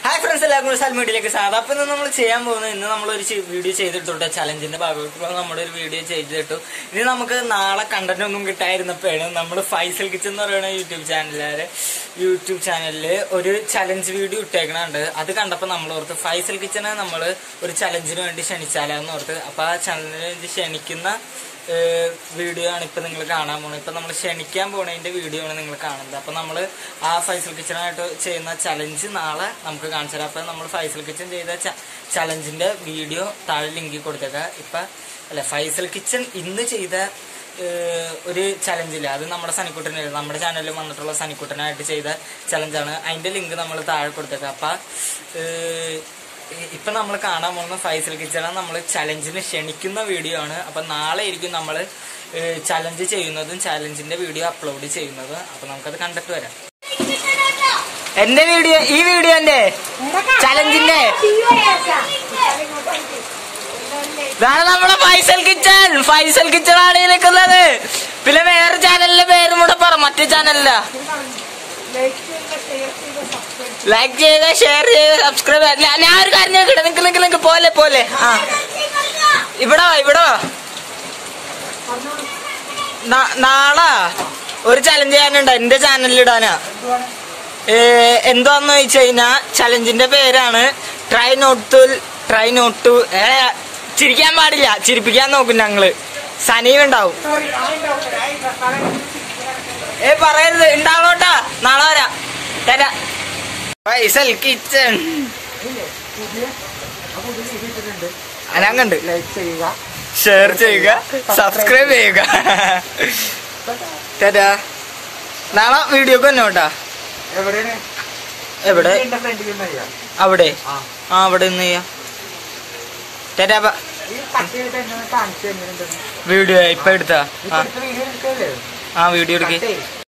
Hi friends എല്ലാവർക്കും social മീഡിയയിലേക്ക് സാധാ അപ്പൊ ഇന്ന് നമ്മൾ ചെയ്യാൻ പോകുന്നത് ഇന്ന് നമ്മളൊരു വീഡിയോ ചെയ്തിട്ടുണ്ട് ചലഞ്ചിന്റെ ഭാഗമായിട്ടുള്ള നമ്മുടെ ഒരു വീഡിയോ ചെയ്തിട്ടു ഇനി നമുക്ക് നാളെ കണ്ടന്റ് ഒന്നും കിട്ടായിരുന്നപ്പോഴാണ് നമ്മൾ ഫൈസൽ കിച്ചൻ എന്ന് പറയുന്ന യൂട്യൂബ് ചാനലില് യൂട്യൂബ് ചാനലില് ഒരു ചലഞ്ച് വീഡിയോ ഇട്ടേക്കണുണ്ട് അത് കണ്ടപ്പോൾ നമ്മൾ ഓർത്ത് ഫൈസൽ കിച്ചനെ നമ്മൾ ഒരു ചലഞ്ചിന് വേണ്ടി ക്ഷണിച്ചാലെന്ന് ഓർത്ത് അപ്പൊ ആ ചലഞ്ചിന് വേണ്ടി ക്ഷണിക്കുന്ന വീഡിയോ ആണ് ഇപ്പൊ നിങ്ങൾ കാണാൻ പോകുന്നത് ഇപ്പൊ നമ്മൾ ക്ഷണിക്കാൻ പോണതിന്റെ വീഡിയോ ആണ് നിങ്ങൾ കാണുന്നത് അപ്പൊ നമ്മൾ ആ ഫൈസൽ കിച്ചണായിട്ട് ചെയ്യുന്ന ചലഞ്ച് നാളെ നമുക്ക് കാണിച്ചു തരാം അപ്പൊ നമ്മൾ ഫൈസൽ കിച്ചൻ ചെയ്ത ചലഞ്ചിന്റെ വീഡിയോ താഴെ ലിങ്കിൽ കൊടുത്തേക്കാം ഇപ്പൊ അല്ല ഫൈസൽ കിച്ചൻ ഇന്ന് ചെയ്ത ഏഹ്, ഒരു ചലഞ്ചില്ല അത് നമ്മുടെ സനിക്കുട്ടന് നമ്മുടെ ചാനലിൽ വന്നിട്ടുള്ള സനിക്കുട്ടനായിട്ട് ചെയ്ത ചലഞ്ചാണ് അതിന്റെ ലിങ്ക് നമ്മൾ താഴെ കൊടുത്തേക്കാം അപ്പൊ ഏഹ്, ഇ- ഇപ്പൊ നമ്മൾ കാണാൻ പോകുന്ന ഫൈസൽ കിച്ചണ നമ്മൾ ചലഞ്ചിന് ക്ഷണിക്കുന്ന വീഡിയോ ആണ് അപ്പൊ നാളെ ആയിരിക്കും നമ്മൾ ചലഞ്ച് ചെയ്യുന്നതും ചലഞ്ചിന്റെ വീഡിയോ അപ്ലോഡ് ചെയ്യുന്നതും അപ്പൊ നമുക്കത് കണ്ടിട്ട് വരാം എന്റെ വീഡിയോ ഈ വീഡിയോന്റെ ചലഞ്ചിന്റെ ഇതാണ് നമ്മുടെ ഫൈസൽ കിച്ചൺ ഫൈസൽ കിച്ചൺ ആണ് ഈ നിൽക്കുന്നത് പിന്നെ വേറെ ചാനലിന്റെ പേരും കൂടെ പറ മറ്റേ ചാനലില ലൈക്ക് ചെയ്യുക ഷെയർ ചെയ്യുക സബ്സ്ക്രൈബ് ഞാൻ ഒരു കാര്യം ചോദിക്കട്ടെ നിക്ക് നിക്ക് നിക്ക് പോലെ പോലെ ആ ഇവിടെ വാ ഇവിടെ വാ നാ- നാളെ ഒരു ചലഞ്ച് ചെയ്യാനുണ്ട് എന്റെ ചാനലിൽ ഇടാനാ ഏ, എന്താന്ന് വെച്ച് കഴിഞ്ഞാ ചലഞ്ചിന്റെ പേരാണ് try not to try not to ഏ ചിരിക്കാൻ പാടില്ല ചിരിപ്പിക്കാൻ നോക്കും ഞങ്ങള് സനീവ് ഉണ്ടാവും ഏ പറയരുത് ഉണ്ടാവണോട്ടാ നാളെ വരാം തരാ ഫൈസൽ കിച്ചൺ ഞാൻ കണ്ട് ലൈക്ക് ചെയ്യുക ഷെയർ ചെയ്യുക സബ്സ്ക്രൈബ് ചെയ്യുക തരാ നാളെ വീഡിയോക്ക് തന്നെ കേട്ടാ എവിടെയാണ് എവിടെ എന്റെ ഫ്രണ്ടിൽ ചെയ്യാം അവിടെ ആ ആ അവിടെ നിന്ന് ചെയ്യാം തരാ ബ- ഈ കട്ട് ചെയ്തിട്ട് എന്നെ കാണിച്ചു എങ്ങനെയുണ്ടെന്ന് വീഡിയോ ഇപ്പൊ എടുത്താ ഇപ്പൊ ആ അടുത്ത വീഡിയോ എടുക്കല്ലേ ആ വീഡിയോ എടുക്ക് കട്ട് ചെയ്യ്.